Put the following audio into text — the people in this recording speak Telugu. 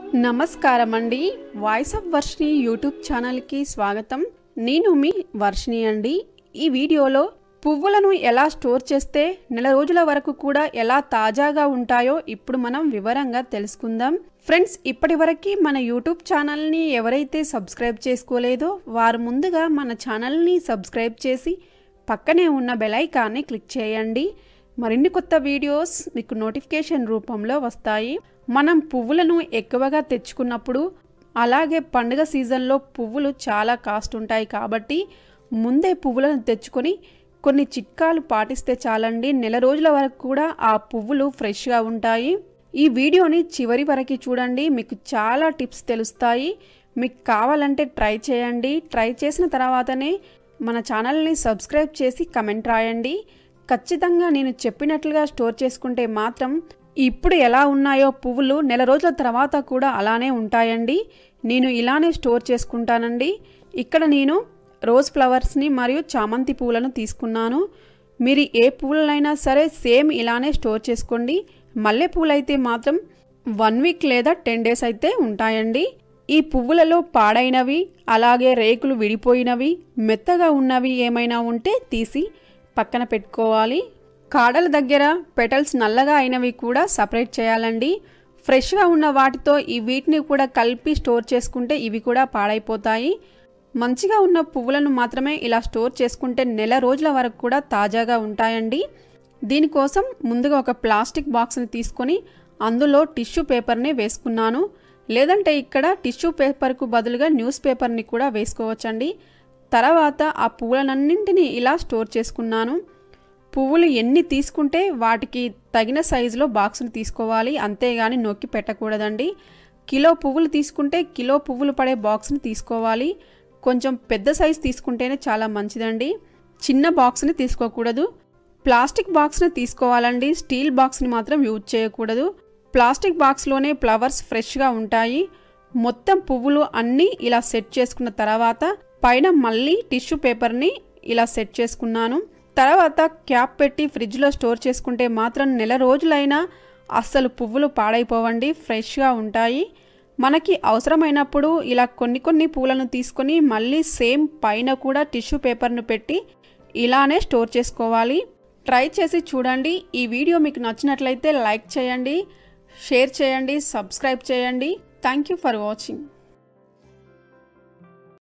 నమస్కారం అండి వాయిస్ ఆఫ్ వర్షిని యూట్యూబ్ ఛానల్కి స్వాగతం నేను మీ వర్షిని అండి ఈ వీడియోలో పువ్వులను ఎలా స్టోర్ చేస్తే నెల రోజుల వరకు కూడా ఎలా తాజాగా ఉంటాయో ఇప్పుడు మనం వివరంగా తెలుసుకుందాం ఫ్రెండ్స్ ఇప్పటివరకు మన యూట్యూబ్ ఛానల్ని ఎవరైతే సబ్స్క్రైబ్ చేసుకోలేదో వారు ముందుగా మన ఛానల్ని సబ్స్క్రైబ్ చేసి పక్కనే ఉన్న బెల్ ఐకాన్ని క్లిక్ చేయండి మరిన్ని కొత్త వీడియోస్ మీకు నోటిఫికేషన్ రూపంలో వస్తాయి మనం పువ్వులను ఎక్కువగా తెచ్చుకున్నప్పుడు అలాగే పండుగ సీజన్లో పువ్వులు చాలా కాస్ట్ ఉంటాయి కాబట్టి ముందే పువ్వులను తెచ్చుకొని కొన్ని చిట్కాలు పాటిస్తే చాలండి నెల రోజుల వరకు కూడా ఆ పువ్వులు ఫ్రెష్గా ఉంటాయి ఈ వీడియోని చివరి వరకు చూడండి మీకు చాలా టిప్స్ తెలుస్తాయి మీకు కావాలంటే ట్రై చేయండి ట్రై చేసిన తర్వాతనే మన ఛానల్ని సబ్స్క్రైబ్ చేసి కమెంట్ రాయండి ఖచ్చితంగా నేను చెప్పినట్లుగా స్టోర్ చేసుకుంటే మాత్రం ఇప్పుడు ఎలా ఉన్నాయో పువ్వులు నెల రోజుల తర్వాత కూడా అలానే ఉంటాయండి నేను ఇలానే స్టోర్ చేసుకుంటానండి ఇక్కడ నేను రోజ్ ఫ్లవర్స్ని మరియు చామంతి పువ్వులను తీసుకున్నాను మీరు ఏ పువ్వులైనా సరే సేమ్ ఇలానే స్టోర్ చేసుకోండి మల్లె పువ్వులైతే మాత్రం వన్ వీక్ లేదా టెన్ డేస్ అయితే ఉంటాయండి ఈ పువ్వులలో పాడైనవి అలాగే రేకులు విడిపోయినవి మెత్తగా ఉన్నవి ఏమైనా ఉంటే తీసి పక్కన పెట్టుకోవాలి కాడల దగ్గర పెటల్స్ నల్లగా అయినవి కూడా సపరేట్ చేయాలండి ఫ్రెష్గా ఉన్న వాటితో ఈ వీటిని కూడా కలిపి స్టోర్ చేసుకుంటే ఇవి కూడా పాడైపోతాయి మంచిగా ఉన్న పువ్వులను మాత్రమే ఇలా స్టోర్ చేసుకుంటే నెల రోజుల వరకు కూడా తాజాగా ఉంటాయండి దీనికోసం ముందుగా ఒక ప్లాస్టిక్ బాక్స్ని తీసుకొని అందులో టిష్యూ పేపర్ని వేసుకున్నాను లేదంటే ఇక్కడ టిష్యూ పేపర్కు బదులుగా న్యూస్ పేపర్ని కూడా వేసుకోవచ్చండి తర్వాత ఆ పువ్వులన్నింటినీ ఇలా స్టోర్ చేసుకున్నాను పువ్వులు ఎన్ని తీసుకుంటే వాటికి తగిన సైజులో బాక్సులు తీసుకోవాలి అంతేగాని నొక్కి పెట్టకూడదండి కిలో పువ్వులు తీసుకుంటే కిలో పువ్వులు పడే బాక్స్ని తీసుకోవాలి కొంచెం పెద్ద సైజు తీసుకుంటేనే చాలా మంచిదండి చిన్న బాక్స్ని తీసుకోకూడదు ప్లాస్టిక్ బాక్స్ని తీసుకోవాలండి స్టీల్ బాక్స్ని మాత్రం యూజ్ చేయకూడదు ప్లాస్టిక్ బాక్స్లోనే ఫ్లవర్స్ ఫ్రెష్గా ఉంటాయి మొత్తం పువ్వులు అన్నీ ఇలా సెట్ చేసుకున్న తర్వాత పైన మళ్ళీ టిష్యూ పేపర్ని ఇలా సెట్ చేసుకున్నాను తర్వాత క్యాప్ పెట్టి ఫ్రిడ్జ్లో స్టోర్ చేసుకుంటే మాత్రం నెల రోజులైనా అస్సలు పువ్వులు పాడైపోవండి ఫ్రెష్గా ఉంటాయి మనకి అవసరమైనప్పుడు ఇలా కొన్ని కొన్ని పూలను తీసుకొని మళ్ళీ సేమ్ పైన కూడా టిష్యూ పేపర్ను పెట్టి ఇలానే స్టోర్ చేసుకోవాలి ట్రై చేసి చూడండి ఈ వీడియో మీకు నచ్చినట్లయితే లైక్ చేయండి షేర్ చేయండి సబ్స్క్రైబ్ చేయండి థ్యాంక్ యూ ఫర్ వాచింగ్